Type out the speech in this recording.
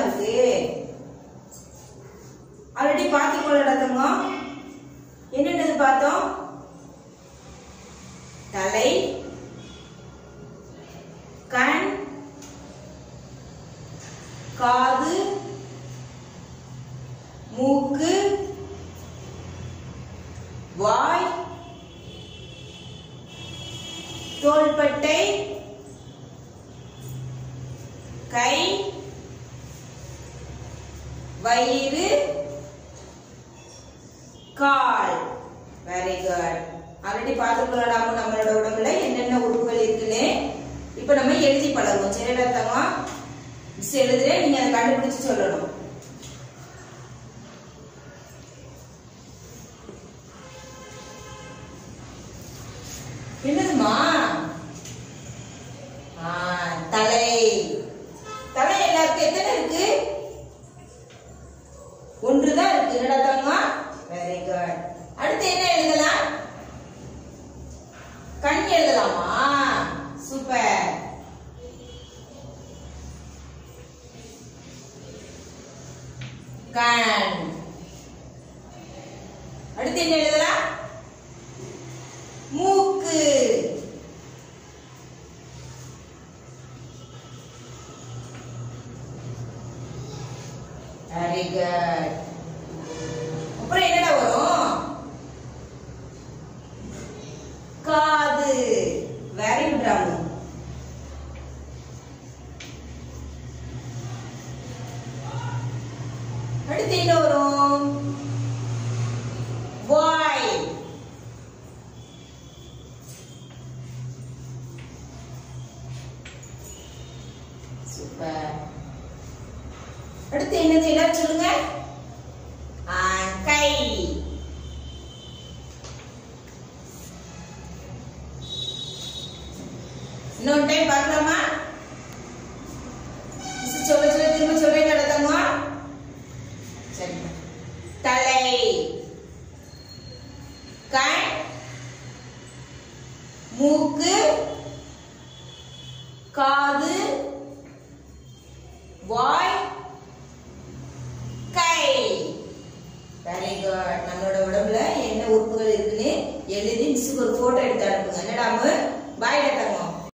இருக்கு ஆல்ரெடி பாத்தீங்களா தங்கம் என்னென்னது பார்த்தோம் தலை கண் காது மூக்கு வாய் தோள்பட்டை கை வயிறு கால் வெரி குட் ஆல்ரெடி பார்த்துக்கலாம் நம்மளோட உடம்புல என்னென்ன உறுப்புகள் இருக்குன்னு இப்ப நம்ம எழுதி பழகுவோம் சரிடா தங்கா மிஸ் எழுதுறேன் நீங்க அதை கண்டுபிடிச்சு சொல்லணும் என்னதுமா ஆ, தலை தலை எல்லாருக்கும் எத்தனை இருக்கு ஒன்றுதான் இருக்கு என்னடா தங்கமா வெரி குட் அடுத்து என்ன எழுதலாம் கண் எழுதலாமா சூப்பர் கண் அடுத்து என்ன எழுதலாம் மூக்கு வெரி குட் அப்புறம் என்னடா வரும் காது வெரி குட் ராமு அடுத்து என்ன வரும் வாய் சூப்பர் அடுத்து என்னது எல்லாரும் சொல்லுங்க ஆ, கை இன்னொரு டைம் பார்க்கலாமா மிஸ் சொல்ல சொல்ல திரும்ப சொல்றேன் நடத்தாமா சரி தலை கண் மூக்கு காது வாய் கை வெரி குட் நம்மளோட உடம்புல என்ன உறுப்புகள் இருக்குன்னு எழுதி மிஸ்ஸுக்கு ஒரு போட்டோ எடுத்து அனுப்புங்க என்னடாமு பாய் தங்கம்